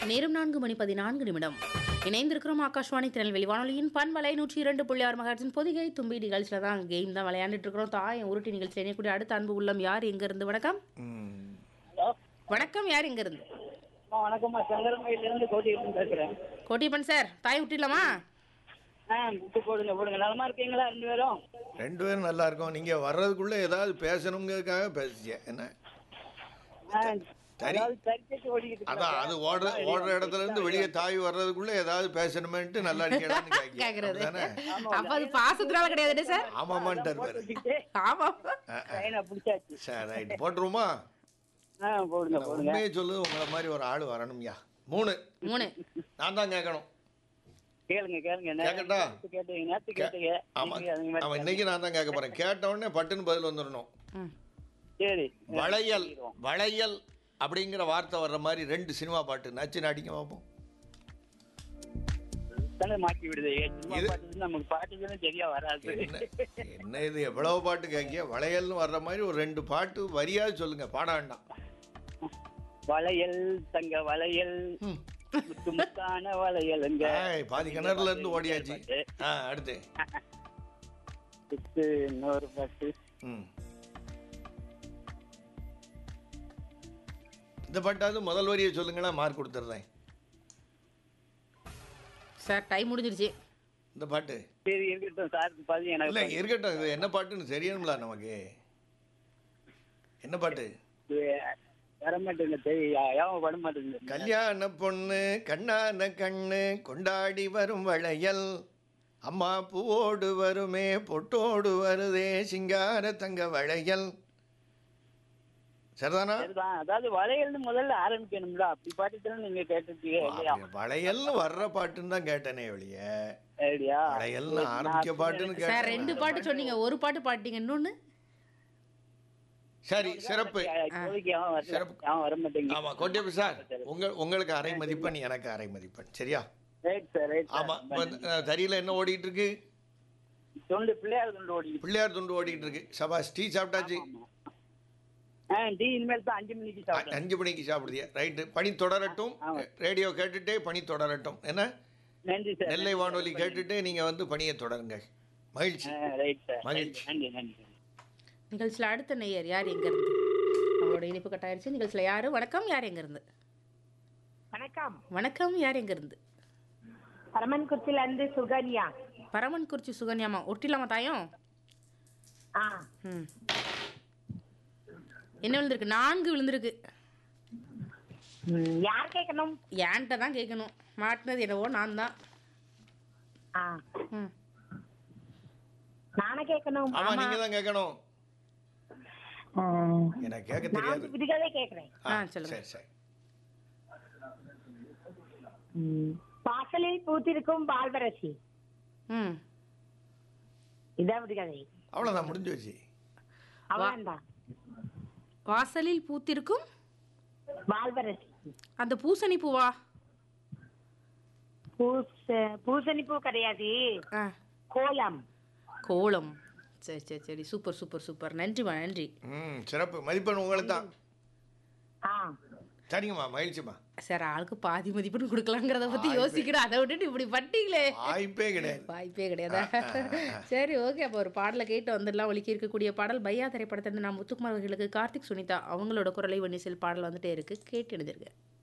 நேரம் நான்கு மணி பதினான்கு நிமிடம் இணைந்திருக்கிறோம் ஆகாஷ்வாணி திருநெல்வேலி வானொலியின் பண்பலை நூற்றி இரண்டு புள்ளி ஆறு மகாட்சின் பொதிகை தும்பி நிகழ்ச்சியில் தான் கேம் தான் விளையாண்டுட்டு இருக்கிறோம் தாயம் உருட்டி நிகழ்ச்சியில் இணையக்கூடிய அடுத்த அன்பு உள்ளம் யார் எங்க இருந்து வணக்கம் ம். ஹலோ வணக்கம் யார் எங்க இருந்து அம்மா வணக்கம்மா சங்கரமயிலிருந்து கோட்டியிலிருந்து பேசுகிறேன் கோட்டியப்பன் சார் தாயம் விட்டுலாமா ஆ விட்டு போடுங்க போடுங்க நலமா இருக்கீங்களா ரெண்டு பேரும் ரெண்டு பேரும் நல்லா இருக்கோம் நீங்க வர்றதுக்குள்ள ஏதாவது பேசணுங்கிறதுக்காக பேசிய என்ன ஆ, சரி. அதாவது பரீட்சைக்கு ஓடிக்கிட்டு அதான் அது ஓடுற ஓடுற இடத்துல இருந்து வெளியே தாய் வர்றதுக்குள்ள ஏதாவது பேசணுமேன்ட்டு நல்லா இருக்கேன்னு கேக்குறது தானே அப்ப அது பாசத்தினால கிடையாது சார் ஆமாமான்ட்டார் போட்டு பாரு வச்சுக்கிட்டு ஆமா ட்ரெயினை பிடிச்சாச்சு சரி ரைட் போட்டுருவோமா ஆ போடுங்க போடுங்க உண்மையை சொல்லு உங்களை மாதிரி ஒரு ஆள் வரணும்யா மூணு மூணு நான் தான் கேட்கணும் கேளுங்க கேளுங்க என்ன கேட்கட்டா? நேத்து கேட்டீங்க நேத்து கேட்டீங்க ஆமா நீங்க அதுக்கு மேல ஆமா இன்னைக்கு நான் தான் கேட்க போறேன் கேட்ட உடனே பட்டுன்னு பதில் வந்துடணும் ம். சரி வளையல் வளையல் அப்படிங்கிற வார்த்தை வர்ற மாதிரி ரெண்டு சினிமா பாட்டு நச்சு நாடிங்க பார்ப்போம் தானே மாட்டி விடுது சும்மா இது- பாட்டு நமக்கு பாட்டுகளும் சரியா வராது என்ன என்ன இது எவ்வளவு பாட்டு கேட்க வளையல்னு வர்ற மாதிரி ஒரு ரெண்டு பாட்டு வரியாவது சொல்லுங்க பாட வேண்டாம் வளையல் தங்க வளையல் ம். முத்து முத்தான வளையலுங்க ஏய், பாதி கிணறுல இருந்து ஓடியாச்சு ஆ அடுத்து அடுத்து இன்னொரு பாட்டு ம் இந்த பாட்டாவது முதல் வரியை சொல்லுங்களேன் மார்க் கொடுத்துட்றேன் சார் டைம் முடிஞ்சிருச்சு இந்த பாட்டு சரி இருக்கட்டும் சாருக்கு பாதி இல்லை எனக்கு இருக்கட்டும் இது என்ன பாட்டுன்னு தெரியணும்ல நமக்கு என்ன பாட்டு இது வர மாட்டேங்குது தெரியும் ஏன் பட மாட்டேங்குது கல்யாண பொண்ணு கண்ணான கண்ணு கொண்டாடி வரும் வளையல் அம்மா பூவோடு வருமே பொட்டோடு வருதே சிங்கார தங்க வளையல் சரிதானா சரிதான் அதாவது வளையல்னு முதல்ல ஆரம்பிக்கணும்ல அப்படி பாட்டு நீங்க கேட்டிருக்கீங்க இல்லையா வளையல்னு வர்ற பாட்டுன்னு தான் கேட்டனே ஒழிய ஐடியா வளையல்னு ஆரம்பிக்க பாட்டுன்னு சார் கேட்டேன் ரெண்டு பாட்டு சொன்னீங்க ஒரு பாட்டு பாட்டீங்க இன்னொன்னு சரி சிறப்பு இப்போதைக்கு அவன் வரல சிறப்பு. அவன் வர மாட்டேங்குது ஆமா கோட்டியப்ப சார் உங்க உங்களுக்கு அரை மதிப்பெண் எனக்கு அரை மதிப்பெண் சரியா ரைட் சார் ரைட் ஆமா இப்ப அஹ், தறியில என்ன ஓடிட்டு இருக்கு தொண்டு பிள்ளையார் தொண்டு ஓடி பிள்ளையார் துண்டு ஓடிட்டு இருக்கு சபாஸ் டீ சாப்பிட்டாச்சு ஆ டீ இனிமேல் தான் அஞ்சு மணிக்கு அ- சாப்பிடுறேன் அஞ்சு மணிக்கு சாப்பிடுதியா ரைட்டு பணி தொடரட்டும் ஆமா. ரேடியோ கேட்டுட்டே பணி தொடரட்டும் என்ன நன்றி சார் நெல்லை வானொலி கேட்டுட்டே நீங்க வந்து பணியை தொடருங்கள் மகிழ்ச்சி ரைட் சார் மகிழ்ச்சி. நன்றி நன்றி நிகழ்ச்சியில் அடுத்த நேயர் யார் எங்க இருந்து அவங்களோட இனிப்பு கட்டாயிருச்சு நிகழ்ச்சியில் யாரு வணக்கம் யார் எங்க இருந்து வணக்கம் வணக்கம் யார் எங்க இருந்து பரமன்குச்சில இருந்து சுகன்யா பரமன் குறிச்சி சுகன்யாமா ஒட்டிலாமா தாயம் ஆ ம் என்ன விழுந்திருக்கு நான்கு விழுந்திருக்கு ம், யார் கேட்கணும் ஏன்ட்ட தான் கேட்கணும் மாட்டினது என்னவோ நான் தான் ஆ ம் நானே கேட்கணும் ஆமா நீங்க தான் கேட்கணும் ம், எனக்கு கேட்க நான் தெரியாது வந்து விடுகதை கேட்கிறேன் ஆ, ஆ, சொல்லுங்க. சரி சரி ம், வாசலில் பூத்திருக்கும் பால்வரசி ம் இதான் விடுகதை அவ்வளவுதான் முடிஞ்சு வச்சு அவ்வளவுதான் வாசலில் பூத்திருக்கும் பால்வரசி அந்த பூசணி பூவா பூச பூசணி பூ கிடையாது ஆ கோலம் கோலம் சரி சரி சரி சூப்பர் சூப்பர் சூப்பர் நன்றிம்மா நன்றி ம் சிறப்பு மதிப்பெண் உங்களுக்கு தான் ஆ சரிங்கம்மா மகிழ்ச்சிம்மா சார் ஆளுக்கு பாதி மதிப்பெண் கொடுக்கலாங்கிறத பத்தி யோசிக்கணும் அதை விட்டுட்டு இப்படி பட்டீங்களே வாய்ப்பே கிடையாது வாய்ப்பே கிடையாதா சரி ஓகே அப்போ ஒரு பாடலை கேட்டு வந்துடலாம் ஒலிக்க இருக்கக்கூடிய பாடல் பையா திரைப்படத்திலிருந்து நான் முத்துக்குமார் அவர்களுக்கு கார்த்திக் சுனிதா அவங்களோட குரலை வன்னிசில் பாடல் வந்துட்டே இருக்கு கேட்டு எழுதிருக்கேன்